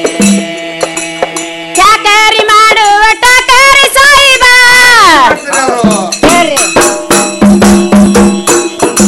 ಚಾಕರಿ ಮಾಡುವ ಟಾಕರಿ ಸಾಯಿಬ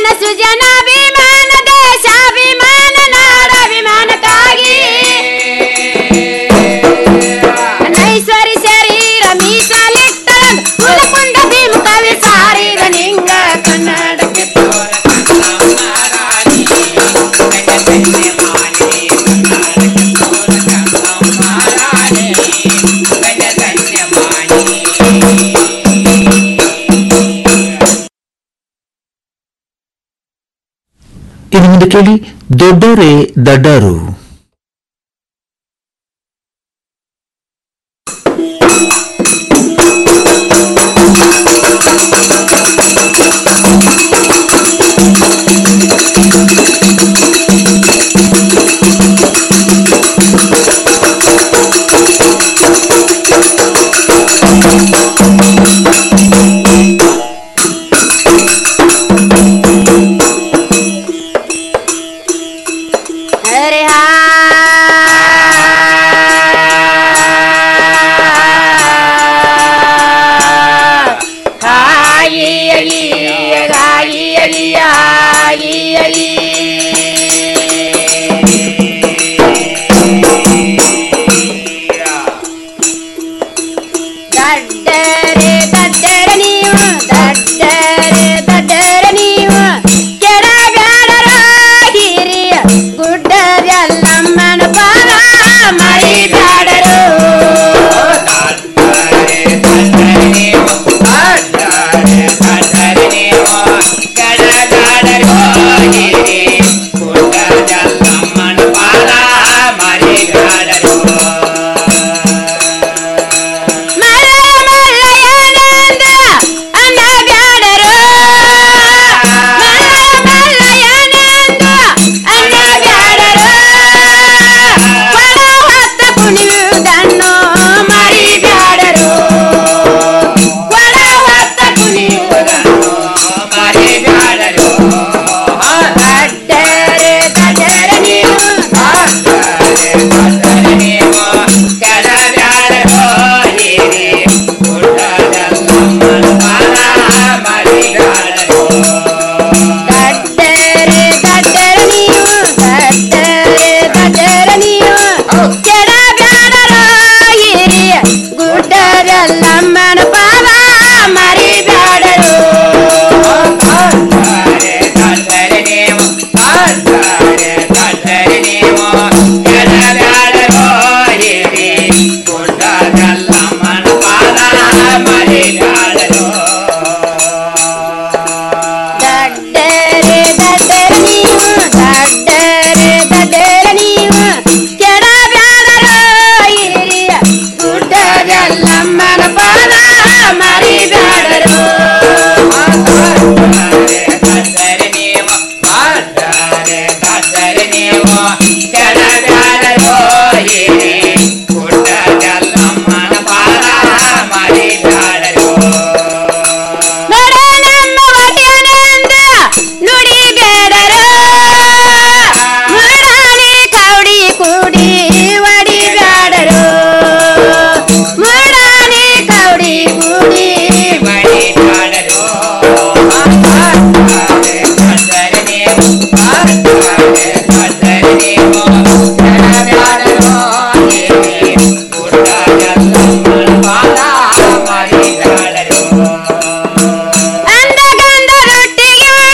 ಸುಜನಾಭಿಮಾನ ದೇಶಾಭಿಮಾನ ನಾಡಾಭಿಮಾನಕ್ಕಾಗಿ ನೈಶ್ವರಿ ಶರೀರ ಮೀಸಲಿಟ್ಟಳಂದು ಕುಲಕುಂಡ ಭೀಮ ಕವಿ ಸಾರಿದ ನಿಂಗ ಕನ್ನಡಕ್ಕೆ ಇನ್ನು ಮುಂದೆ ಕೇಳಿ ದೊಡ್ಡೋರೆ ದಡ್ಡರು ಹರಿ ಹಾ ಹಾಯಿ ಅಲಿ ಹಾಯಿ ಅಲಿ ಹಾಯಿ ಅಲಿ